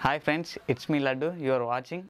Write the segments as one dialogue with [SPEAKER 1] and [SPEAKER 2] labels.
[SPEAKER 1] hi friends it's me Laddu you are watching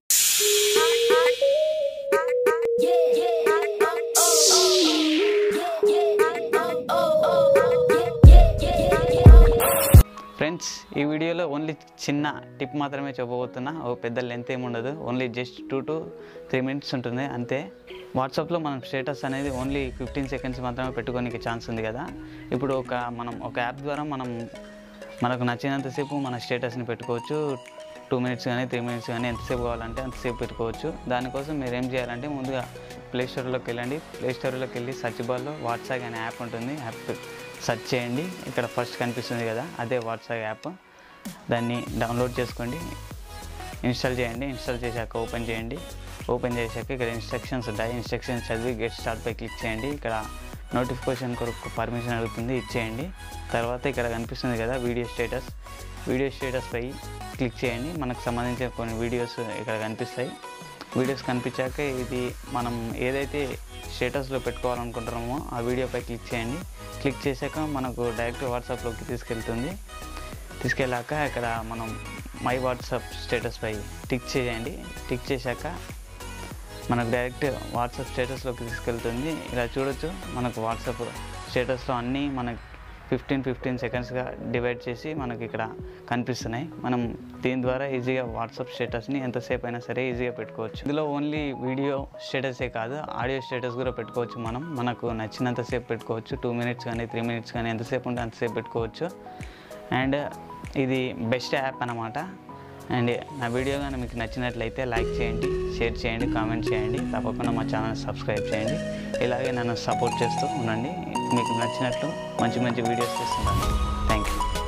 [SPEAKER 1] friends ఈ వీడియోలో only చిన్న టిప్ మాత్రమే చెప్పబోతున్నా ఓ పెద్ద లెంత్ ఏమి ఉండదు only just two to three minutes ఉంటుంది అంతే వాట్సాప్లో మనం స్టేటస్ అనేది ఓన్లీ ఫిఫ్టీన్ సెకండ్స్ మాత్రమే పెట్టుకోనికి ఛాన్స్ ఉంది కదా ఇప్పుడు ఒక మనం ఒక యాప్ ద్వారా మనం మనకు నచ్చినంతసేపు మన స్టేటస్ని పెట్టుకోవచ్చు టూ మినిట్స్ కానీ త్రీ మినిట్స్ కానీ ఎంతసేపు కావాలంటే అంతసేపు పెట్టుకోవచ్చు దానికోసం మీరు ఏం చేయాలంటే ముందుగా ప్లే స్టోర్లోకి వెళ్ళండి ప్లే స్టోర్లోకి వెళ్ళి సర్చ్ బార్లో వాట్సాప్ అనే యాప్ ఉంటుంది యాప్ సెర్చ్ చేయండి ఇక్కడ ఫస్ట్ కనిపిస్తుంది కదా అదే వాట్సాప్ యాప్ దాన్ని డౌన్లోడ్ చేసుకోండి ఇన్స్టాల్ చేయండి ఇన్స్టాల్ చేశాక ఓపెన్ చేయండి ఓపెన్ చేశాక ఇక్కడ ఇన్స్ట్రక్షన్స్ ఉంటాయి ఇన్స్ట్రక్షన్స్ చదివి గెట్ స్టార్ట్ పై క్లిక్ చేయండి ఇక్కడ నోటిఫికేషన్ కొరకు పర్మిషన్ అడుగుతుంది ఇచ్చేయండి తర్వాత ఇక్కడ కనిపిస్తుంది కదా వీడియో స్టేటస్ వీడియో స్టేటస్ పై క్లిక్ చేయండి మనకు సంబంధించిన కొన్ని వీడియోస్ ఇక్కడ కనిపిస్తాయి వీడియోస్ కనిపించాక ఇది మనం ఏదైతే స్టేటస్లో పెట్టుకోవాలనుకుంటున్నామో ఆ వీడియోపై క్లిక్ చేయండి క్లిక్ చేశాక మనకు డైరెక్ట్ వాట్సాప్లోకి తీసుకెళ్తుంది తీసుకెళ్ళాక ఇక్కడ మనం మై వాట్సాప్ స్టేటస్ పై టిక్ చేయండి టిక్ చేశాక మనకు డైరెక్ట్ వాట్సాప్ స్టేటస్లోకి తీసుకెళ్తుంది ఇలా చూడొచ్చు మనకు వాట్సాప్ స్టేటస్లో అన్నీ మనకి ఫిఫ్టీన్ ఫిఫ్టీన్ సెకండ్స్గా డివైడ్ చేసి మనకి ఇక్కడ కనిపిస్తున్నాయి మనం దీని ద్వారా ఈజీగా వాట్సాప్ స్టేటస్ని ఎంతసేపు అయినా సరే ఈజీగా పెట్టుకోవచ్చు ఇందులో ఓన్లీ వీడియో స్టేటసే కాదు ఆడియో స్టేటస్ కూడా పెట్టుకోవచ్చు మనం మనకు నచ్చినంతసేపు పెట్టుకోవచ్చు టూ మినిట్స్ కానీ త్రీ మినిట్స్ కానీ ఎంతసేపు ఉంటే అంతసేపు పెట్టుకోవచ్చు అండ్ ఇది బెస్ట్ యాప్ అనమాట అండ్ నా వీడియో కానీ మీకు నచ్చినట్లయితే లైక్ చేయండి షేర్ చేయండి కామెంట్ చేయండి తప్పకుండా మా ఛానల్ సబ్స్క్రైబ్ చేయండి ఇలాగే నన్ను సపోర్ట్ చేస్తూ ఉండండి మీకు నచ్చినట్లు మంచి మంచి వీడియోస్ చేస్తున్నాను థ్యాంక్ యూ